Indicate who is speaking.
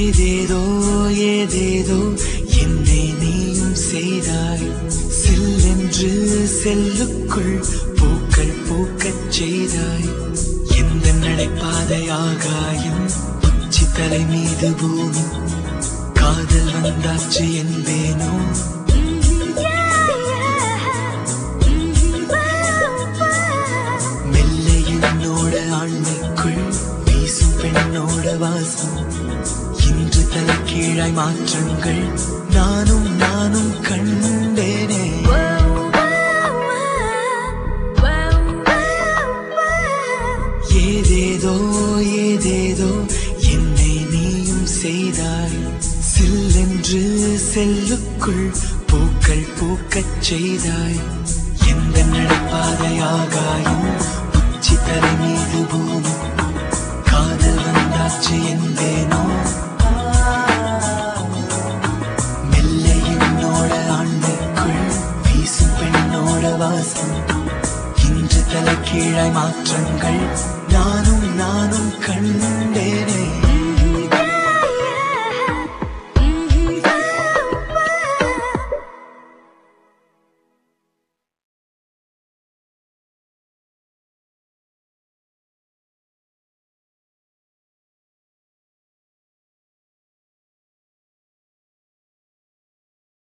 Speaker 1: ஏதேதோ ஏதேதோ என்னை நீயும் செய்தாய் சில்லென்று செல்லுக்குள் பூக்கள் பூக்கச் செய்தாய் எந்த நடைபாதை ஆகாயம் உச்சி தலை மீது பூமி காதல் வந்தாச்சு என்பேனோ மெல்ல என்னோட ஆண்மைக்குள் வீசும் பெண்ணோட வாசம் இன்று தலைகீழாய் மாற்றங்கள் நானும் நானும் கண்டேனே ஏதேதோ ஏதேதோ என்னை நீயும் செய்தாய் சில்லென்று செல்லுக்குள் பூக்கள் பூக்கச் செய்தாய் எந்த நடப்பாதை ஆகாயம் உச்சி தலை மீது பூமி காதல் வந்தாச்சு என்பேனோ மெல்ல என்னோட ஆண்மைக்குள் வீசும் பெண்ணோட வாசம் இன்று தலைகீழாய் மாற்றங்கள்